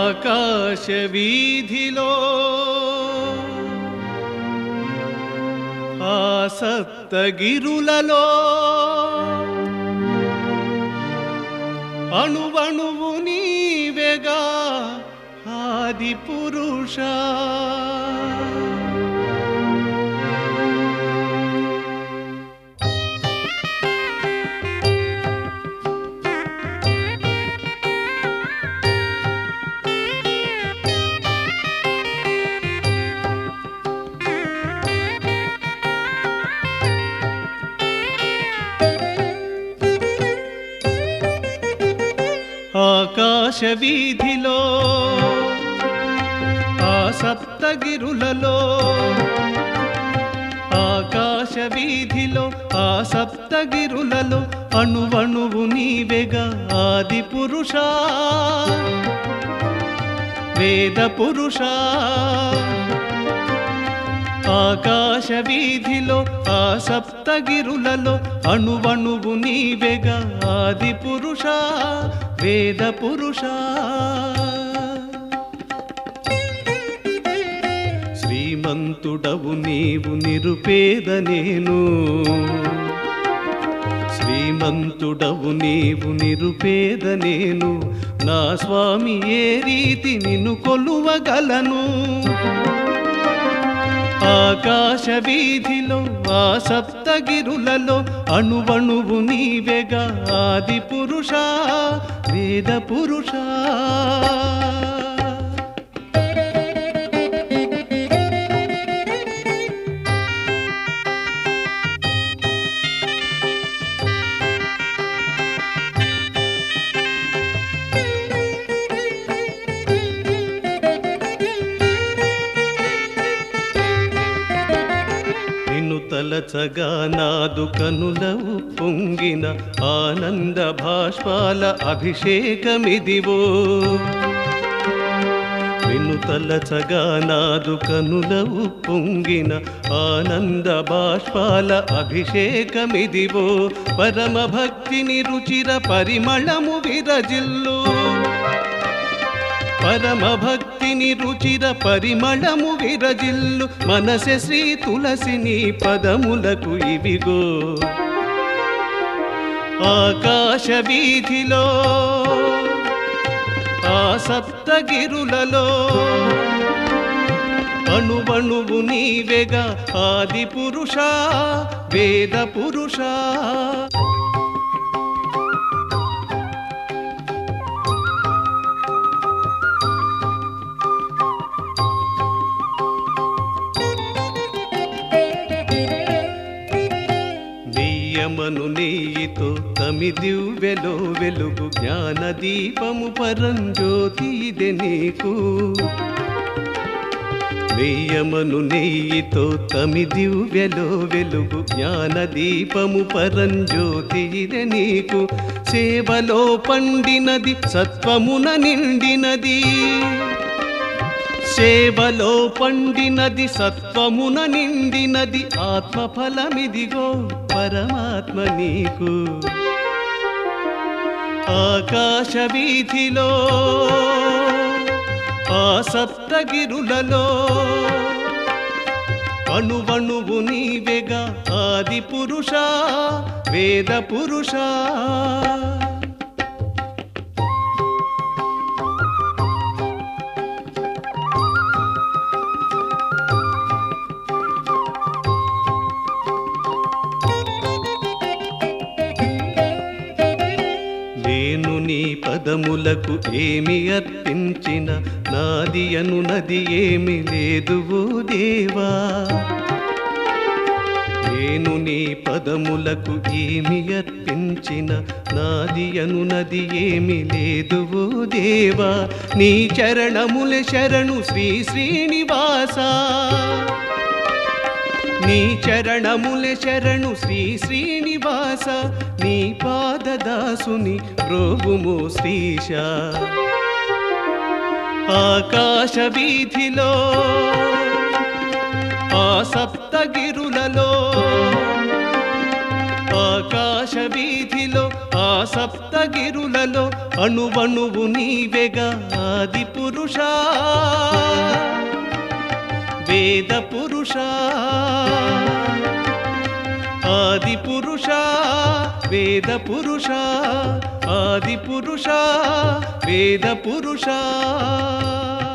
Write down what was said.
ఆకాశ వీధిలో ఆ సప్తగిరులలో అణువణువు నీవెగా ఆది పురుష ఆకాశ వీధిలో ఆ సప్తగిరులలో ఆకాశ వీధిలో ఆ సప్తగిరులలో అణువణువు నీవెగా ఆది పురుష వేద పురుష ఆకాశ వీధిలో ఆ సప్తగిరులలో అణువణువు నీవెగా ఆది పురుష వేద పురుష శ్రీమంతుడవు నీవు నిరుపేద నేను శ్రీమంతుడవు నీవు నిరుపేద నేను నా స్వామి ఏ రీతి నిన్ను కొలువగలను ఆకాశ వీధిలో ఆ సప్తగిరులలో అణువణువు నీవెగా ఆది పురుష వేద పురుష నిన్ను తలచగా నాదు కనులవు పొంగిన ఆనంద భాష్పాల అభిషేకమిదివో నిన్ను తలచగా నాదు కనులవు పొంగిన ఆనంద బాష్పాల అభిషేకమిదివో పరమ భక్తిని రుచిర పరిమళము విరజిల్లు పరమ భక్తిని రుచిర పరిమళము విరజిల్లు మనసె శ్రీ తులసిని పదములకు ఇవిగో ఆకాశ వీధిలో ఆ సప్తగిరులలో అణువణువు నీవెగా ఆది పురుష వేద పురుష నెయ్యమను నెయ్యితో తమిదివ్వెలో వెలుగు జ్ఞాన దీపము పరంజ్యోతి ఇదే నీకు నెయ్యమను నెయ్యితో తమిదివ్వెలో వెలుగు జ్ఞాన దీపము పరంజ్యోతి ఇదే నీకు సేవలో పండినది సత్వమున నిండినది సేవలో పండినది సత్వమున నిండినది ఆత్మఫలమిదిగో పరమాత్మ నీకు ఆకాశ వీధిలో ఆ సప్తగిరులలో అణువణువు నీవెగా ఆది పురుష వేద పురుష నేను నీ పదములకు ఏమి అర్పించిన నాది అనునది ఏమి లేదు ఓ దేవా నేను నీ పదములకు ఏమి అర్పించిన నాది అనునది ఏమి లేదు ఓ దేవా నీ చరణముల శరణు శ్రీ శ్రీనివాస నీ చరణముల శరణు శ్రీ శ్రీనివాస నీ పాదదాసుని ప్రోగుము శ్రీశ ఆకాశ వీధిలో ఆ సప్తగిరులలో ఆకాశ వీధిలో ఆ ఆ సప్తగిరులలో అణువణువు నీవెగా ఆది పురుషా వేద పురుషా ఆది పురుషా వేద పురుషా ఆది పురుషా వేద పురుషా